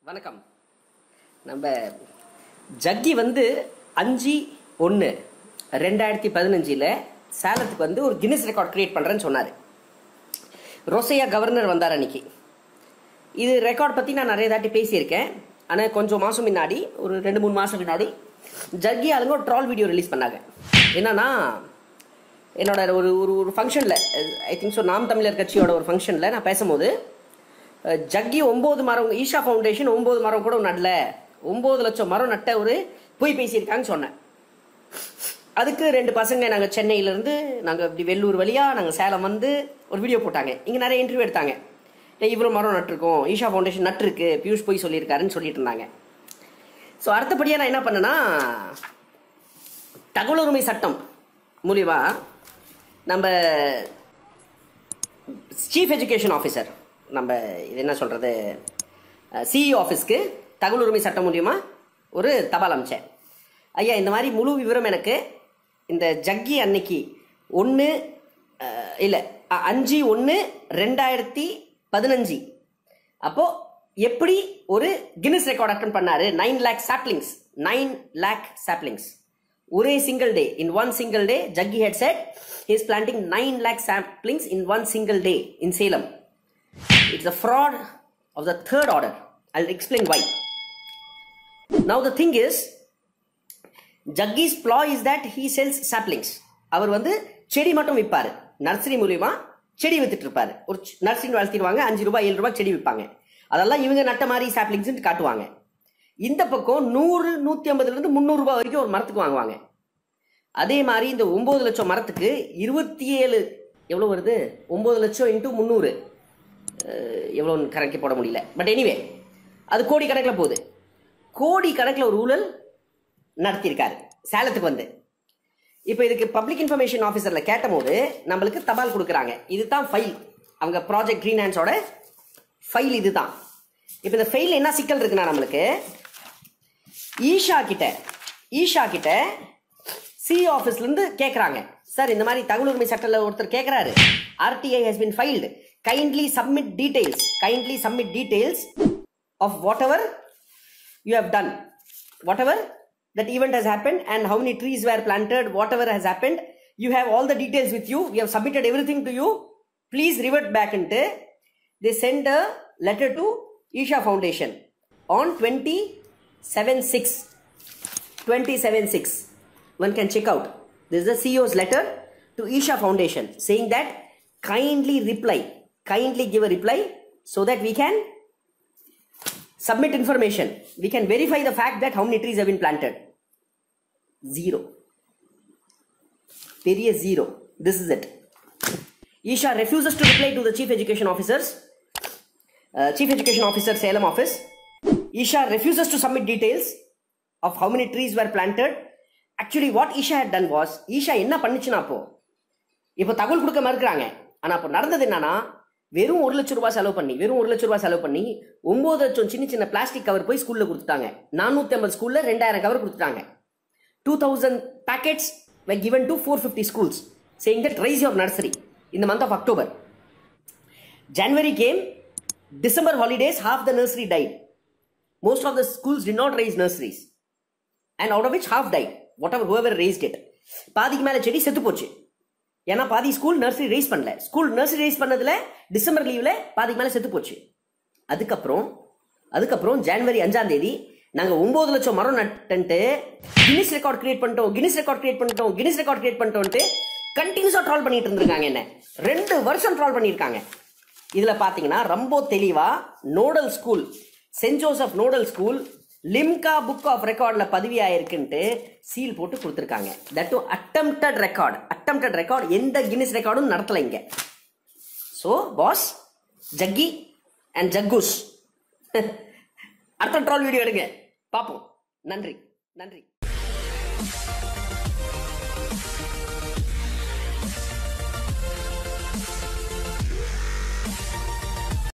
வணக்கம் நம்ம ஜக்கி வந்து அஞ்சு ஒன்று ரெண்டாயிரத்தி பதினஞ்சில் சேலத்துக்கு வந்து ஒரு கின்னஸ் ரெக்கார்ட் கிரியேட் பண்ணுறேன்னு சொன்னார் ரோசையா கவர்னர் வந்தார் அன்னைக்கு இது ரெக்கார்ட் பற்றி நான் நிறைய தாட்டி பேசியிருக்கேன் ஆனால் கொஞ்சம் மாதம் முன்னாடி ஒரு ரெண்டு மூணு மாதம் முன்னாடி ஜக்கி ஆளுங்க ஒரு ட்ரால் வீடியோ ரிலீஸ் பண்ணாங்க என்னன்னா என்னோட ஒரு ஒரு ஒரு ஃபங்க்ஷனில் ஐ திங்க் ஸோ நாம் தமிழர் கட்சியோட ஒரு ஃபங்க்ஷனில் நான் பேசும்போது அஹ், ஜக்கி ஒம்பது மரம் ஈஷா ஃபவுண்டேஷன் ஒம்பது மரம் கூட நடல ஒம்பது லட்சம் மரம் நட்ட ஒரு போய் பேசியிருக்காங்கன்னு சொன்னேன் அதுக்கு ரெண்டு பசங்க நாங்கள் சென்னையிலேருந்து நாங்கள் இப்படி வெள்ளூர் வழியாக நாங்கள் சேலம் வந்து ஒரு வீடியோ போட்டாங்க இங்கே நிறைய இன்டர்வியூ எடுத்தாங்க "டேய், இவ்வளோ மரம் நட்டிருக்கோம் ஈஷா ஃபவுண்டேஷன் நட்டிருக்கு பியூஷ் போய் சொல்லியிருக்காருன்னு சொல்லிட்டு இருந்தாங்க ஸோ அடுத்தபடியாக நான் என்ன பண்ணேன்னா தகவல் உரிமை சட்டம் மூலியமா நம்ம சீஃப் எஜுகேஷன் ஆஃபீஸர் நம்ம இது என்ன சொல்கிறது சிஇஓ ஆஃபீஸ்க்கு தகவல் உரிமை சட்டம் மூலியமா ஒரு தபால் அமிச்சேன் ஐயா இந்த மாதிரி முழு விவரம் எனக்கு இந்த ஜக்கி அன்னைக்கு ஒன்று இல்லை அஞ்சு ஒன்று ரெண்டாயிரத்தி பதினஞ்சு அப்போது எப்படி ஒரு கின்னஸ் ரெக்கார்ட் அட்டன் பண்ணாரு nine lakh saplings nine lakh saplings ஒரே single day in one single day Jaggi has said is planting nine lakh saplings in one single day in Salem it's a fraud of the third order I explain why now the thing is Jaggi's plan is that he sells saplings அவர் வந்து செடி மட்டும் விற்பாரு nursery மூலியமா செடி வித்துட்டு இருப்பாரு ஒரு nursery வளர்த்திடுவாங்க அஞ்சு ரூபாய் ஏழு ரூபாய் செடி விற்பாங்க அதெல்லாம் இவங்க நட்ட மாதிரி சாப்லிங்ஸ் காட்டுவாங்க இந்த பக்கம் நூறு நூற்றி ஐம்பதுலேருந்து முந்நூறு ரூபாய் வரைக்கும் ஒரு மரத்துக்கு வாங்குவாங்க அதே மாதிரி இந்த ஒம்பது லட்சம் மரத்துக்கு இருபத்தி ஏழு எவ்வளோ வருது ஒம்பது லட்சம் இன்ட்டு முந்நூறு எவ்வளோன்னு கணக்கே போட முடியல பட் எனிவே அது கோடி கணக்கில் போகுது கோடி கணக்கில் ஒரு ஊழல் நடத்தியிருக்காரு சேலத்துக்கு வந்து இப்போ இதுக்கு பப்ளிக் இன்ஃபர்மேஷன் ஆஃபீஸரில் கேட்டபோது நம்மளுக்கு தபால் கொடுக்குறாங்க இதுதான் ஃபைல் அவங்க ப்ராஜெக்ட் க்ரீன் ஹேண்ட்ஸோட ஃபைல் இதுதான் இப்போ இந்த ஃபைல் என்ன சிக்கல் இருக்குன்னா நம்மளுக்கு ஈஷா கிட்ட ஈஷா கிட்ட சி ஆஃபீஸ்லேருந்து கேட்குறாங்க சார் இந்த மாதிரி தகவல் உரிமை சட்டத்தில் ஒருத்தர் கேட்குறாரு RTI has been filed kindly submit details kindly submit details of whatever you have done whatever that event has happened and how many trees were planted whatever has happened you have all the details with you we have submitted everything to you please revert back into they send a letter to isha foundation on 27 6 27 6 one can check out this is the ceo's letter to isha foundation saying that kindly reply kindly give a reply so that we can submit information we can verify the fact that how many trees have been planted zero பெரிய zero this is it isha refuses to reply to the chief education officers uh, chief education officer salem office isha refuses to submit details of how many trees were planted actually what isha had done was isha என்ன பண்ணுச்சுன்னா அப்போ இப்போ தகவல் கொடுக்க மறுக்கிறாங்க ஆனா அப்போ நடந்தது என்னன்னா வெறும் ஒரு லட்சம் ரூபாய் செலவு பண்ணி வெறும் ஒரு லட்சம் ரூபாய் செலவு பண்ணி ஒன்பது லட்சம் சின்ன சின்ன பிளாஸ்டிக் கவர் போய் ஸ்கூல்ல கொடுத்துட்டாங்க நானூத்தி ஐம்பது ஸ்கூல்ல ரெண்டாயிரம் கவர் கொடுத்துட்டாங்க two thousand packets were given to four fifty schools saying that raise your nursery in the month of October. January came, December holidays, half the nursery died. Most of the schools did not raise nurseries. And out of which half died. Whatever, whoever raised it. பாதிக்கு மேல செடி செத்து போச்சு ஏன்னா பாதி school nursery raise பண்ணல school nursery raise பண்ணதுல December லீவ்ல பாதிக்கு மேல செத்து போச்சு அதுக்கப்புறம் அதுக்கப்புறம் ஜனவரி அஞ்சாம் தேதி நாங்க ஒன்பது லட்சம் மரம் நட்டுன்ட்டு கினிஸ் ரெக்கார்ட் கிரியேட் பண்ணிட்டோம் கினிஸ் ரெக்கார்ட் கிரியேட் பண்ணிட்டோம் கினிஸ் ரெக்கார்ட் கிரியேட் பண்ணிட்டோம்ட்டு கண்டினியூஸா ட்ரால் பண்ணிட்டு இருந்திருக்காங்க என்ன ரெண்டு வருஷம் ட்ரால் பண்ணியிருக்காங்க இதுல பாத்தீங்கன்னா ரொம்ப தெளிவா nodal school saint Joseph nodal school Limca book of ரெக்கார்ட்ல பதிவி ஆயிருக்குன்ட்டு சீல் போட்டு கொடுத்துருக்காங்க that attempted record attempted record எந்த கினிஸ் ரெக்கார்டும் நடத்தல இங்க ஸோ பாஸ் ஜக்கி அண்ட் ஜக்கூஸ் அடுத்த ட்ரால் வீடியோ எடுங்க பார்ப்போம் நன்றி நன்றி